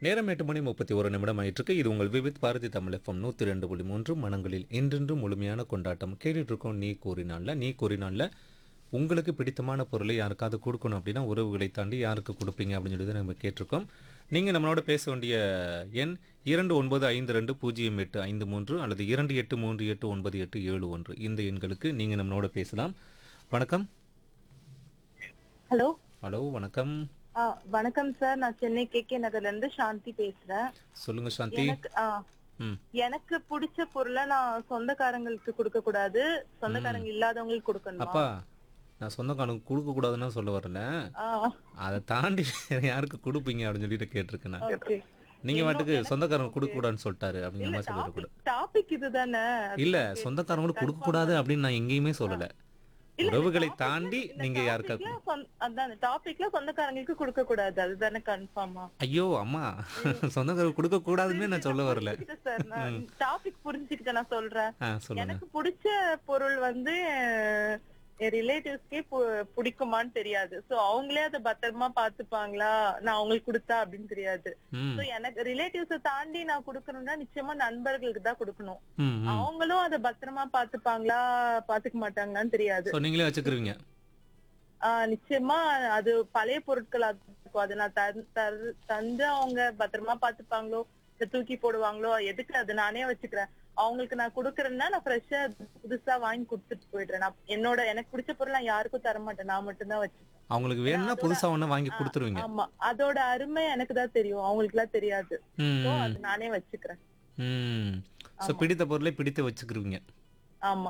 நேரம் எட்டு மணி முப்பத்தி ஒரு நிமிடம் ஆயிட்டிருக்கு இது உங்கள் விவித் பாரதி தமிழ் எஃப்எம் நூற்றி ரெண்டு புள்ளி மூன்று மனங்களில் என்றென்றும் முழுமையான கொண்டாட்டம் கேட்டுட்டு இருக்கோம் நீ கூறினால நீ கூறினால உங்களுக்கு பிடித்தமான பொருளை யாருக்காவது கொடுக்கணும் அப்படின்னா உறவுகளை தாண்டி யாருக்கு கொடுப்பீங்க அப்படின்னு சொல்லி தான் நம்ம கேட்டிருக்கோம் நீங்கள் நம்மளோட பேச வேண்டிய எண் இரண்டு ஒன்பது ஐந்து ரெண்டு பூஜ்ஜியம் எட்டு ஐந்து மூன்று அல்லது இரண்டு எட்டு மூன்று எட்டு ஒன்பது எட்டு ஏழு ஒன்று இந்த எண்களுக்கு நீங்கள் நம்மளோட பேசலாம் வணக்கம் ஹலோ ஹலோ வணக்கம் ஆ வணக்கம் சார் நான் சென்னை கே கே நகர்ல இருந்து சாந்தி பேசுறேன் சொல்லுங்க சாந்தி எனக்கு ஆ, ம் எனக்கு பிடிச்ச பொருளை நான் சொந்தக்காரங்களுக்கு கொடுக்க கூடாது சொந்தக்காரங்க இல்லாதவங்களுக்கு கொடுக்கணும் அப்பா நான் சொந்தக்காரனுக்கு கொடுக்க கூடாதுன்னு சொல்ல வரல அதை தாண்டி வேற யாருக்கு கொடுப்பீங்க அப்படின்னு சொல்லிட்டு கேட்டிருக்கேன் நான் ஓகே நீங்க வாட்டுக்கு சொந்தக்காரங்க கொடுக்க கூடாதுன்னு சொல்லிட்டாரு அப்படிங்கிற மாதிரி சொல்லிடக்கூடாது டாபிக் இதுதானே இல்ல சொந்தக்காரங்களுக்கு கொடுக்க கூடாது அப்படின்னு நான் எங்கேயுமே சொல்லல உறவுகளை தாண்டி நீங்க யாருக்கா டாபிக்ல சொந்த- அதான் டாபிக்ல சொந்தக்காரங்களுக்கு கொடுக்க கூடாது அதுதானே கன்ஃபார்மா ஐயோ அம்மா சொந்தக்காரங்க கொடுக்க கூடாதுன்னு நான் சொல்ல வரல சார் நான் டாபிக் புரிஞ்சுக்கிட்ட நான் சொல்றேன் ஆ சொல்லுங்க எனக்கு பிடிச்ச பொருள் வந்து என் ரிலேட்டிவ்ஸ்க்கே பிடிக்குமான்னு தெரியாது சோ அவங்களே அதை பத்திரமா பாத்துப்பாங்களா நான் அவங்களுக்கு கொடுத்தா அப்படின்னு தெரியாது ம் சோ எனக்கு ரிலேட்டிவ்ஸ தாண்டி நான் கொடுக்கணும்னா நிச்சயமா நண்பர்களுக்கு தான் கொடுக்கணும் ம் ம் அவங்களும் அதை பத்திரமா பாத்துப்பாங்களா பாத்துக்க மாட்டாங்களான்னு தெரியாது ஸோ நீங்களே வச்சுக்கிருவீங்க ஆஹ் நிச்சயமா அது பழைய பொருட்களா இருக்கும் அதை நான் தந்- தரு- தந்து அவங்க பத்திரமா பாத்துப்பாங்களோ இல்ல தூக்கி போடுவாங்களோ எதுக்கு அது நானே வச்சுக்கிறேன் அவங்களுக்கு நான் குடுக்கறேன்னா நான் ஃப்ரெஷ்ஷா புதுசா வாங்கி கொடுத்துட்டு போயிடுறேன் நான் என்னோட எனக்கு பிடிச்ச பொருள் நான் யாருக்கும் தர மாட்டேன் நான் மட்டும்தான் வச்சுப்பேன் அவங்களுக்கு வேணும்னா புதுசா ஒண்ணு வாங்கி கொடுத்துருவீங்க ஆமா அதோட அருமை எனக்கு தான் தெரியும் அவங்களுக்கு எல்லாம் தெரியாது ம் So, அது நானே வச்சுக்கிறேன் ம் ஸோ பிடித்த பொருளை பிடித்து வச்சுக்கிருவீங்க ஆமா